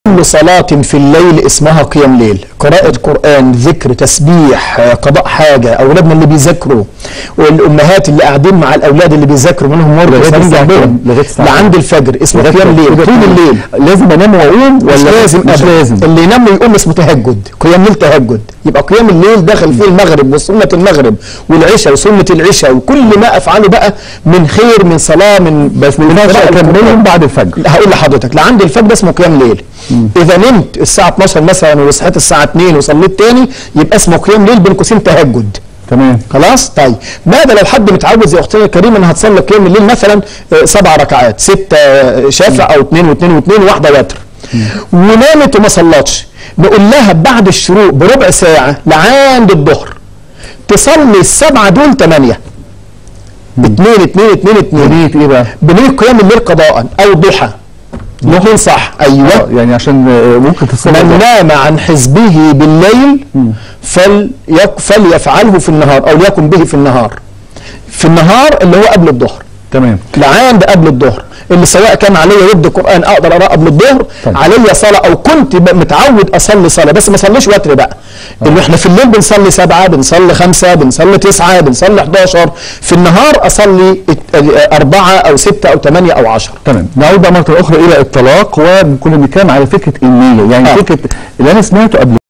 كل صلاة في الليل اسمها قيام ليل قراءة قرآن ذكر تسبيح آه، قضاء حاجة أولادنا اللي بيذاكروا والأمهات اللي قاعدين مع الأولاد اللي بيذاكروا منهم مرة لغاية وصالين الساعة جنبهم كام؟ لغاية الساعة لعند الفجر اسمه لغاية قيام ليل كده طول الليل لازم انام واقوم مش ولا لازم مش أبداً. لازم اللي ينام ويقوم اسمه تهجد قيام ليل تهجد يبقى قيام الليل داخل فيه المغرب وسنة المغرب والعشاء وسنة العشاء وكل ما أفعله بقى من خير من صلاة من بس ما ينفعش قراءة اكملهم القرآن. بعد الفجر لا هقول لحضرتك لعند الفجر ده اسمه قيام ليل اذا نمت الساعه 12 مثلا وصحيت الساعه 2 وصليت تاني يبقى اسمه قيام ليل بين قوسين تهجد تمام خلاص طيب ماذا لو حد متعود زي اختنا الكريمه انها تصلي قيام الليل مثلا آه، سبع ركعات سته آه، شافع او اثنين واثنين واثنين واحده وتر ونامت وما صلتش نقول لها بعد الشروق بربع ساعه لعند الظهر تصلي السبعه دول ثمانيه اثنين اثنين اثنين اثنين نية ايه بقى؟ بنية قيام الليل قضاء او ضحى الاثنين صح ايوه آه، يعني عشان آه، ممكن تصلي من نام عن حزبه بالليل فليك فليفعله في النهار او ليكن به في النهار في النهار اللي هو قبل الظهر تمام لعان قبل الظهر اللي سواء كان عليا ورد قران اقدر اقراه قبل الظهر طيب. عليا صلاه او كنت ب- متعود اصلي صلاه بس ما اصليش وتر بقى اللي احنا في الليل بنصلي سبعه بنصلي خمسه بنصلي تسعه بنصلي 11 في النهار اصلي ات- اربعه او سته او ثمانيه او عشرة تمام نعود بقى مرة أخرى إلى الطلاق وكنا بنتكلم على فكرة النية يعني آه. فكرة اللي أنا سمعته قبل